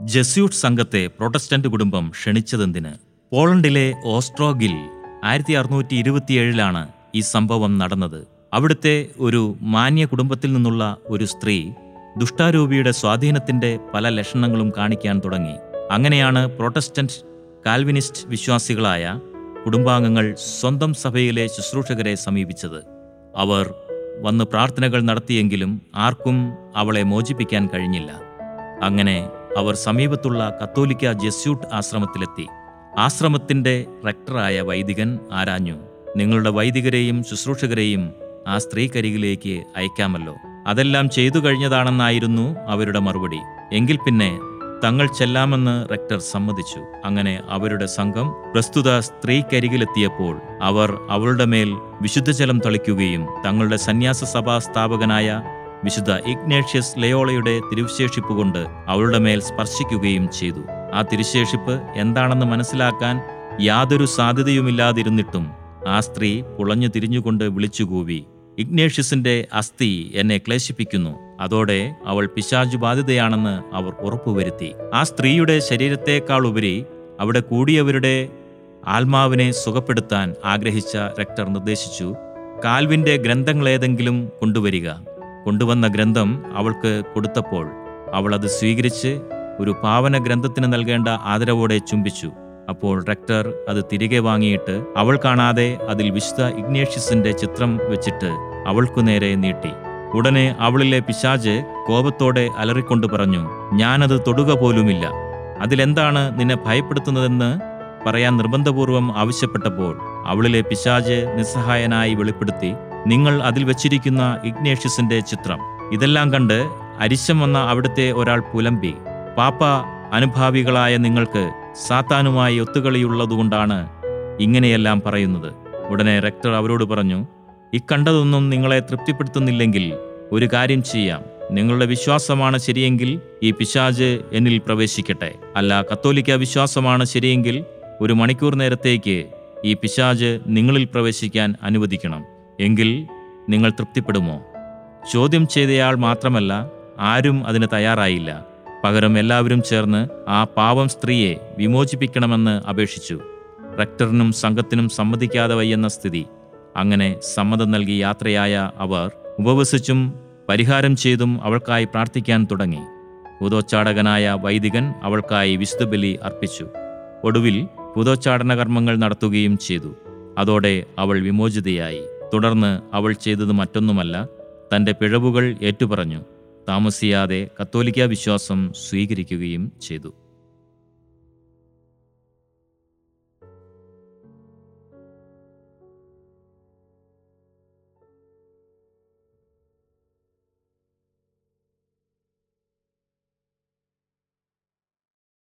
Jesuit സംഘത്തെ Protestant കുടുംബം ക്ഷണിച്ചതെന്തിന് പോളണ്ടിലെ ഓസ്ട്രോഗിൽ ആയിരത്തി അറുന്നൂറ്റി ഇരുപത്തിയേഴിലാണ് ഈ സംഭവം നടന്നത് അവിടുത്തെ ഒരു മാന്യ കുടുംബത്തിൽ നിന്നുള്ള ഒരു സ്ത്രീ ദുഷ്ടാരൂപിയുടെ സ്വാധീനത്തിന്റെ പല ലക്ഷണങ്ങളും കാണിക്കാൻ തുടങ്ങി അങ്ങനെയാണ് പ്രൊട്ടസ്റ്റന്റ് കാൽവിനിസ്റ്റ് വിശ്വാസികളായ കുടുംബാംഗങ്ങൾ സ്വന്തം സഭയിലെ ശുശ്രൂഷകരെ സമീപിച്ചത് അവർ വന്ന് പ്രാർത്ഥനകൾ നടത്തിയെങ്കിലും ആർക്കും അവളെ മോചിപ്പിക്കാൻ കഴിഞ്ഞില്ല അങ്ങനെ അവർ സമീപത്തുള്ള കത്തോലിക്ക ജസ്യൂട്ട് ആശ്രമത്തിലെത്തി ആശ്രമത്തിന്റെ റെക്ടറായ വൈദികൻ ആരാഞ്ഞു നിങ്ങളുടെ വൈദികരെയും ശുശ്രൂഷകരെയും ആ സ്ത്രീക്കരികിലേക്ക് അയക്കാമല്ലോ അതെല്ലാം ചെയ്തു കഴിഞ്ഞതാണെന്നായിരുന്നു അവരുടെ മറുപടി എങ്കിൽ പിന്നെ തങ്ങൾ ചെല്ലാമെന്ന് റെക്ടർ സമ്മതിച്ചു അങ്ങനെ അവരുടെ സംഘം പ്രസ്തുത സ്ത്രീക്കരികിലെത്തിയപ്പോൾ അവർ അവളുടെ മേൽ വിശുദ്ധജലം തളിക്കുകയും തങ്ങളുടെ സന്യാസ സഭാ സ്ഥാപകനായ വിശുദ്ധ ഇഗ്നേഷ്യസ് ലയോളയുടെ തിരുവിശേഷിപ്പ് കൊണ്ട് അവളുടെ മേൽ സ്പർശിക്കുകയും ചെയ്തു ആ തിരുശേഷിപ്പ് എന്താണെന്ന് മനസ്സിലാക്കാൻ യാതൊരു സാധ്യതയുമില്ലാതിരുന്നിട്ടും ആ സ്ത്രീ പുളഞ്ഞു തിരിഞ്ഞുകൊണ്ട് വിളിച്ചുകൂവി ഇഗ്നേഷ്യസിന്റെ അസ്ഥി എന്നെ ക്ലേശിപ്പിക്കുന്നു അതോടെ അവൾ പിശാചു ബാധിതയാണെന്ന് അവർ ഉറപ്പുവരുത്തി ആ സ്ത്രീയുടെ ശരീരത്തേക്കാൾ ഉപരി അവിടെ കൂടിയവരുടെ ആത്മാവിനെ സുഖപ്പെടുത്താൻ ആഗ്രഹിച്ച റെക്ടർ നിർദ്ദേശിച്ചു കാൽവിന്റെ ഗ്രന്ഥങ്ങളേതെങ്കിലും കൊണ്ടുവരിക കൊണ്ടുവന്ന ഗ്രന്ഥം അവൾക്ക് കൊടുത്തപ്പോൾ അവൾ അത് സ്വീകരിച്ച് ഒരു പാവന ഗ്രന്ഥത്തിന് നൽകേണ്ട ആദരവോടെ ചുംബിച്ചു അപ്പോൾ റെക്ടർ അത് തിരികെ വാങ്ങിയിട്ട് അവൾ കാണാതെ അതിൽ വിശുദ്ധ ഇഗ്നേഷ്യസിന്റെ ചിത്രം വെച്ചിട്ട് അവൾക്കു നേരെ നീട്ടി ഉടനെ അവളിലെ പിശാജ് കോപത്തോടെ അലറിക്കൊണ്ട് പറഞ്ഞു ഞാനത് തൊടുക പോലുമില്ല അതിലെന്താണ് നിന്നെ ഭയപ്പെടുത്തുന്നതെന്ന് പറയാൻ നിർബന്ധപൂർവം ആവശ്യപ്പെട്ടപ്പോൾ അവളിലെ പിശാജ് നിസ്സഹായനായി വെളിപ്പെടുത്തി നിങ്ങൾ അതിൽ വെച്ചിരിക്കുന്ന ഇഗ്നേഷ്യസിന്റെ ചിത്രം ഇതെല്ലാം കണ്ട് അരിശം വന്ന അവിടുത്തെ ഒരാൾ പുലമ്പി പാപ്പ അനുഭാവികളായ നിങ്ങൾക്ക് സാത്താനുമായി ഒത്തുകളിയുള്ളതുകൊണ്ടാണ് ഇങ്ങനെയെല്ലാം പറയുന്നത് ഉടനെ റെക്ടർ അവരോട് പറഞ്ഞു ഇക്കണ്ടതൊന്നും നിങ്ങളെ തൃപ്തിപ്പെടുത്തുന്നില്ലെങ്കിൽ ഒരു കാര്യം ചെയ്യാം നിങ്ങളുടെ വിശ്വാസമാണ് ശരിയെങ്കിൽ ഈ പിശാജ് എന്നിൽ പ്രവേശിക്കട്ടെ അല്ല കത്തോലിക്ക വിശ്വാസമാണ് ശരിയെങ്കിൽ ഒരു മണിക്കൂർ നേരത്തേക്ക് ഈ പിശാജ് നിങ്ങളിൽ പ്രവേശിക്കാൻ അനുവദിക്കണം എങ്കിൽ നിങ്ങൾ തൃപ്തിപ്പെടുമോ ചോദ്യം ചെയ്തയാൾ മാത്രമല്ല ആരും അതിന് തയ്യാറായില്ല പകരം എല്ലാവരും ചേർന്ന് ആ പാവം സ്ത്രീയെ വിമോചിപ്പിക്കണമെന്ന് അപേക്ഷിച്ചു റക്ടറിനും സംഘത്തിനും സമ്മതിക്കാതെ വയ്യെന്ന സ്ഥിതി അങ്ങനെ സമ്മതം നൽകി യാത്രയായ അവർ ഉപവസിച്ചും പരിഹാരം ചെയ്തും അവൾക്കായി പ്രാർത്ഥിക്കാൻ തുടങ്ങി ഭൂതോച്ചാടകനായ വൈദികൻ അവൾക്കായി വിശുദ്ധ ബലി അർപ്പിച്ചു ഒടുവിൽ ഭൂതോച്ചാടന കർമ്മങ്ങൾ നടത്തുകയും ചെയ്തു അതോടെ അവൾ വിമോചിതയായി തുടർന്ന് അവൾ ചെയ്തത് മറ്റൊന്നുമല്ല തന്റെ പിഴവുകൾ ഏറ്റുപറഞ്ഞു താമസിയാതെ കത്തോലിക്ക വിശ്വാസം സ്വീകരിക്കുകയും ചെയ്തു